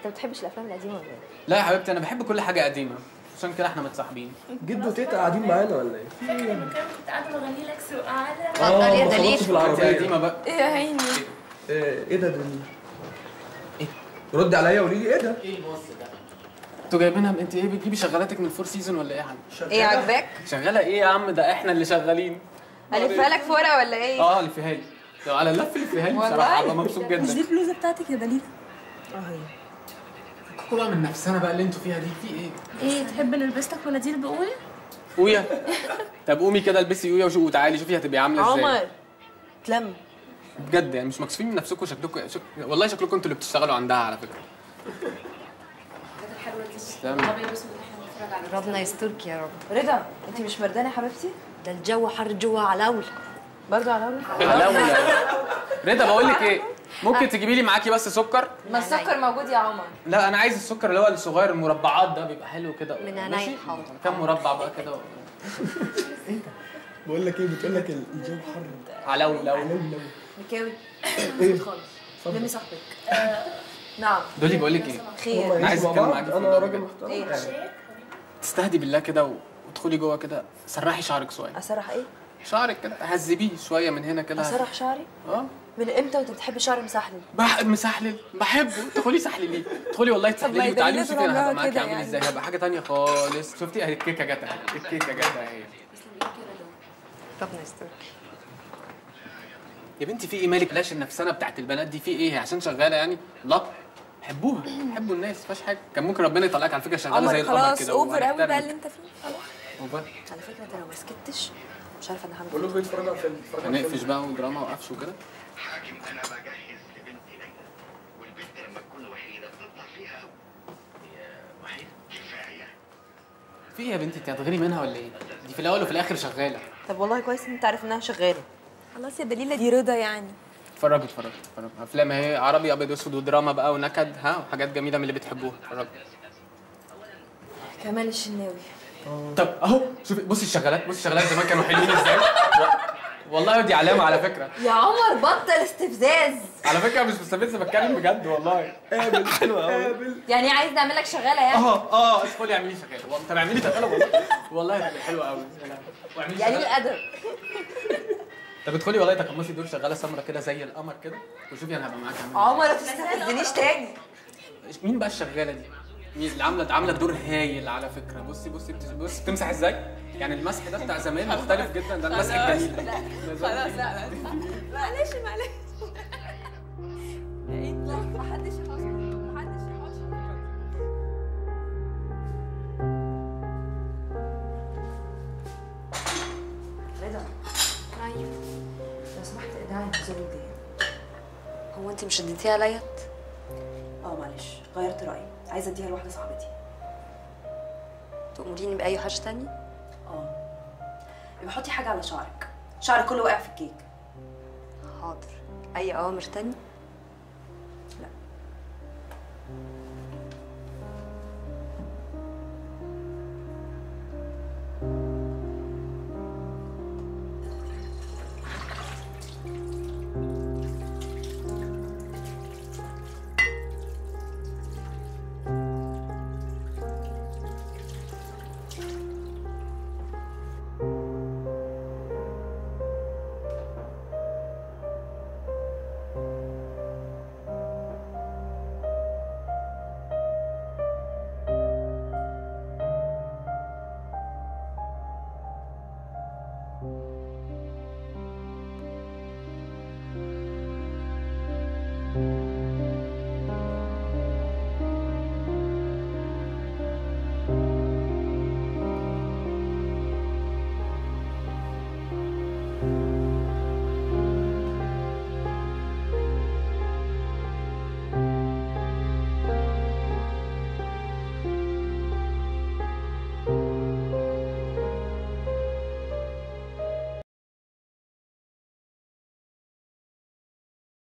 انت ما بتحبش الافلام القديمه ولا ايه؟ لا يا حبيبتي انا بحب كل حاجه قديمه عشان كده احنا متصاحبين جد وتيتا قاعدين معانا ولا ايه؟ فاكر لما كان كنت قاعده بغني لك سؤال اتفضل يا ما دليل. خبطش في انت العربية قديمه بقى ايه يا عيني ايه إيه ده دليل؟ ردي عليا وقولي لي ايه ده؟ ايه الوصف ده انتوا جايبينها انت ايه بتجيبي شغالاتك من فور سيزون ولا ايه يا حاج ايه عاجباك؟ شغاله ايه يا عم ده احنا اللي شغالين الفها لك في ورقه ولا ايه؟ اه اللي فيها لي لو على اللف اللي فيها لي والله؟ بصراحه ابقى مبسوط مش جدا دي البلوزه بتاعتك يا دليل اه هي فكوا بقى من نفسنا بقى اللي انتوا فيها دي في ايه ايه تحب نلبس لك مناديل بقوي اويا طب قومي كده البسي اويا وشو وتعالي شوفي هتبقي عامله ازاي عمر تلم بجد يعني مش مكسوفين من نفسكم شكلكم شك... والله شكلكم انتوا اللي بتشتغلوا عندها على فكره تسلمي. ربنا يسترك يا رب رضا انت مش مردانه يا حبيبتي؟ ده الجو حر جوا على اول برضه على اول لا ولا رضا بقول لك ايه ممكن تجيبي لي معاكي بس سكر ما السكر موجود يا عمر لا انا عايز السكر اللي هو الصغير المربعات ده بيبقى حلو كده من عينيا، ماشي؟ حاضر. كام مربع بقى كده بقول لك ايه بتقول لك الجو حر على لو لو لو مكاوي ايه؟ لمي صاحبك نعم دولي بقول لك ايه خير أنا عايز مع أتكلم بعض؟ معاكي في انا الموضوع راجل ده. محترم ايه يعني. تستهدي بالله كده و- وادخلي جوه كده سرحي شعرك شويه اسرح ايه؟ شعرك كده هذبيه شويه من هنا كده اسرح شعري؟ اه من امتى وانت بتحب شعري مسحلل؟ بح... مسحلل بحبه ادخلي سحلليه ادخلي والله ما تسحللي هي وتعالي دليل وشوفي انا عمرها هبقى معاكي كده عامل يعني. ازاي هبقى حاجه تانية خالص شفتي اهي الكيكه جت اهي الكيكه جت اهي ربنا يسترك يا بنتي في ايه مالك بلاش النفسانه بتاعت البنات دي في ايه هي عشان شغاله يعني لا حبوها حبوا الناس مفيش حاجه كان ممكن ربنا يطلعك على فكره شغاله زي عمر القمر خلاص كده اوفر قوي وهنحترمك. بقى اللي انت فيه خلاص اوفر على فكره انت لو ما سكتش مش عارفه انا هعمل بقول لكم بيتفرجوا على فيلم بيتفرجوا على هنقفش فيلم. بقى ودراما وقفش وكده حاكم انا بجهز لبنتي ليلى والبنت لما تكون وحيده بتطلع فيها قوي هي وحيده كفايه في ايه يا بنتي انت هتغيري منها ولا ايه دي في الاول وفي الاخر شغاله طب والله كويس ان انت عارف انها شغاله خلاص يا دليله دي رضا يعني اتفرجوا اتفرجوا اتفرجوا افلام اهي عربي ابيض واسود ودراما بقى ونكد ها وحاجات جميله من اللي بتحبوها اتفرجوا كمال الشناوي طب اهو شوفي بصي الشغالات بصي الشغالات زمان كانوا حلوين ازاي و- والله دي علامه على فكره يا عمر بطل استفزاز على فكره مش مستفز بتكلم بجد والله قابل حلو قوي يعني عايز نعمل لك شغاله يعني اه اه ادخلي اعملي شغاله والله طب اعملي شغاله والله والله هتبقى حلوه قوي واعملي يعني شغالة. الادب طب ادخلي والله تقمصي دور شغاله سمره كده زي القمر كده وشوفي انا هبقى معاك عامل عمر ما تستفزنيش تاني إيه. مين بقى الشغاله دي؟ مين اللي عامله عامله دور هايل على فكره بصي بصي بتس- بصي بتمسح ازاي؟ يعني المسح ده بتاع زمان مختلف جدا ده المسح الجميل خلاص لا لا معلش معلش محدش يحوش محدش يحوش رضا ايوه لو سمحت ادعي نزول دي هو انت مش اديتيها ليت اه معلش غيرت رايي عايزه اديها لواحده صاحبتي تأمريني بأي حاجة تاني اه يبقى حطي حاجه على شعرك شعرك كله واقع في الكيك حاضر أي أوامر تاني